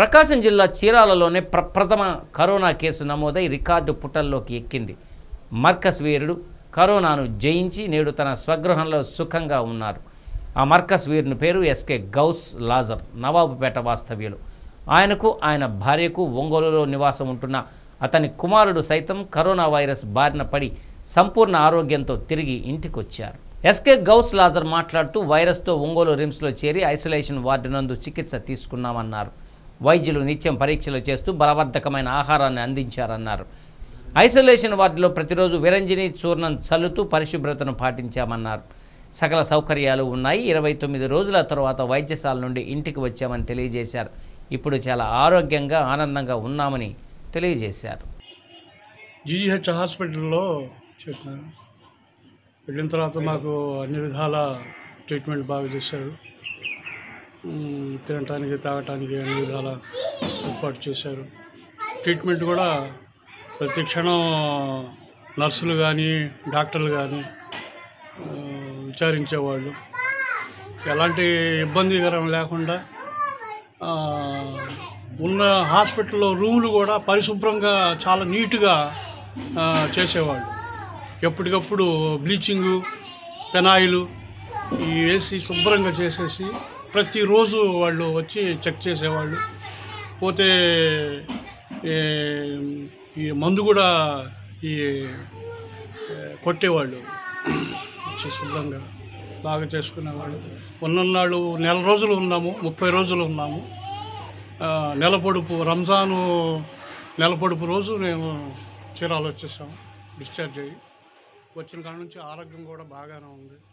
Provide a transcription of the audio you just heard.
ప్రకాశం జిల్లా చీరాలలోనే ప్రప్రథమ కరోనా కేసు నమోదై రికార్డు పుటల్లోకి ఎక్కింది మర్కస్ వీరుడు కరోనాను జయించి నేడు తన స్వగృహంలో సుఖంగా ఉన్నారు ఆ మర్కస్ వీరుని పేరు ఎస్కే గౌస్ లాజర్ నవాబుపేట వాస్తవ్యులు ఆయనకు ఆయన భార్యకు ఒంగోలులో నివాసం ఉంటున్న అతని కుమారుడు సైతం కరోనా వైరస్ బారిన పడి సంపూర్ణ ఆరోగ్యంతో తిరిగి ఇంటికొచ్చారు ఎస్కే గౌస్ లాజర్ మాట్లాడుతూ వైరస్తో ఒంగోలు రిమ్స్లో చేరి ఐసోలేషన్ వార్డు నందు చికిత్స తీసుకున్నామన్నారు వైద్యులు నిత్యం పరీక్షలు చేస్తూ బలవర్ధకమైన ఆహారాన్ని అందించారన్నారు ఐసోలేషన్ వార్డులో ప్రతిరోజు విరంజిని చూర్ణం చల్లుతూ పరిశుభ్రతను పాటించామన్నారు సకల సౌకర్యాలు ఉన్నాయి ఇరవై తొమ్మిది రోజుల తర్వాత వైద్యశాల నుండి ఇంటికి వచ్చామని తెలియజేశారు ఇప్పుడు చాలా ఆరోగ్యంగా ఆనందంగా ఉన్నామని తెలియజేశారు జీజీహెచ్ హాస్పిటల్లో చేశాను వెళ్ళిన తర్వాత మాకు అన్ని విధాల ట్రీట్మెంట్ బాగా చేశారు మ్, తినటానికి తాగటానికి అన్ని విధాల ఏర్పాటు చేశారు ట్రీట్మెంట్ కూడా ప్రతి క్షణం నర్సులు కానీ డాక్టర్లు కానీ ఆ, విచారించేవాళ్ళు ఎలాంటి ఇబ్బందికరం లేకుండా ఆ, ఉన్న హాస్పిటల్లో రూములు కూడా పరిశుభ్రంగా చాలా నీట్గా ఆ, చేసేవాళ్ళు ఎప్పటికప్పుడు బ్లీచింగు పెనాయిలు ఈ వేసి శుభ్రంగా చేసేసి ప్రతిరోజు వాళ్ళు వచ్చి చెక్ చేసేవాళ్ళు పోతే ఏ, ఈ మందు కూడా ఈ ఏ, కొట్టేవాళ్ళు వచ్చి శుభ్రంగా బాగా చేసుకునేవాళ్ళు ఉన్నన్నాళ్ళు నెల రోజులు ఉన్నాము ముప్పై రోజులు ఉన్నాము ఆ, నెల పొడుపు రంజాను నెల పొడుపు రోజు మేము చీరాలు వచ్చేసాము డిశ్చార్జ్ అయ్యి వచ్చిన కాడ నుంచి ఆరోగ్యం కూడా బాగానే ఉంది